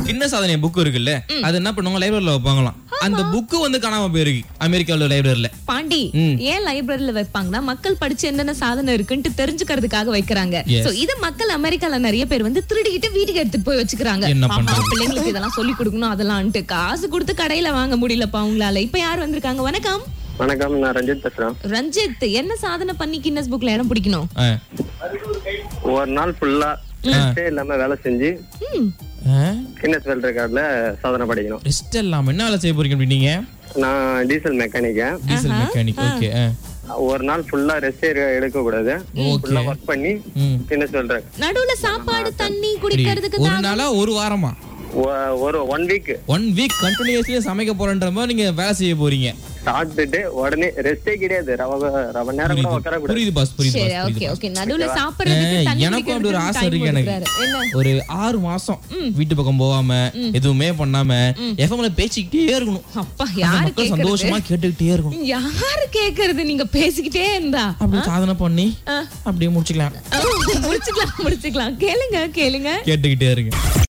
கின்ன சாதனை புக் இருக்குல்ல அது என்ன பண்ணுவாங்க லைப்ரரியில வைப்பாங்களாம் அந்த புக்கு வந்து காணாம போயிருக்கு அமெரிக்காவில் லைப்ரரியில பாண்டி ஏன் லைப்ரரியில வைப்பாங்கன்னா மக்கள் படிச்சு என்னென்ன சாதனை இருக்குன்ட்டு தெரிஞ்சுக்கிறதுக்காக வைக்கிறாங்க Yes. சோ இது மக்கள் அமெரிக்கால நிறைய பேர் வந்து திருடிக்கிட்டு வீட்டுக்கு எடுத்துட்டு போய் வச்சுக்கிறாங்க என்ன ஆமா, பண்றது? பிள்ளைங்களுக்கு இதெல்லாம் சொல்லி கொடுக்கணும் அதெல்லாம்ட்டு காசு கொடுத்து கடையில வாங்க முடியலப்பா உங்களால இப்ப யார் வந்திருக்காங்க வணக்கம் வணக்கம் நான் ரஞ்சித் பேசுறேன் ரஞ்சித் என்ன சாதனை பண்ணி கின்னஸ் புக்ல இடம் பிடிக்கணும் ஆ. ஒரு நாள் ஃபுல்லா ரெஸ்டே இல்லாம வேலை செஞ்சு ம், ஆ? கின்னஸ் வேர்ல்ட் ரெக்கார்ட்ல சாதனை படிக்கணும் ரெஸ்ட் இல்லாம என்ன வேலை செய்ய போறீங்க அப்படி நீங்க நான் டீசல் மெக்கானிக்க டீசல் மெக்கானிக் ஓகே ஒரு நாள் ஃபுல்லா ரெஸ்டே எடுக்க கூடாது ஃபுல்லா ஒர்க் பண்ணி ம். கின்னஸ் வேர்ல்ட் ரெக்கார்ட் நடுவுல சாப்பாடு தண்ணி குடிக்கிறதுக்கு ஒரு நாளா ஒரு வாரமா ஒரு ஒன் வீக் ஒன் வீக் கண்டினியூஸ்லி சமைக்க போறன்ற மாதிரி நீங்க வேலை செய்ய போறீங்க சாப்பிட்டுட்டு உடனே ரெஸ்டே கிடையாது ரவ ரவ நேரம் கூட உட்கார கூடாது புரியுது பாஸ் புரியுது சரி பாஸ் ஓகே புரியுது ஓகே நடுவுல சாப்பிடுறதுக்கு ஏய், தண்ணி எனக்கும் அப்படி ஒரு ஆசை குடிக்கிறதுக்கு இருக்கு time எனக்கு ஒதுக்குறாரு. என்ன ஒரு ஆறு மாசம் வீட்டு பக்கம் போகாம எதுவுமே பண்ணாம எஃப்எம்ல பேசிக்கிட்டே இருக்கணும் அப்பா அந்த யாரு மக்கள் கேக்குறது சந்தோஷமா கேட்டுக்கிட்டே இருக்கணும் யாரு கேக்குறது நீங்க பேசிக்கிட்டே இருந்தா அப்படி சாதனை பண்ணி ஆ. அப்படியே முடிச்சுக்கலாம் முடிச்சுக்கலாம் முடிச்சுக்கலாம் கேளுங்க கேளுங்க கேட்டுக்கிட்டே இருங்க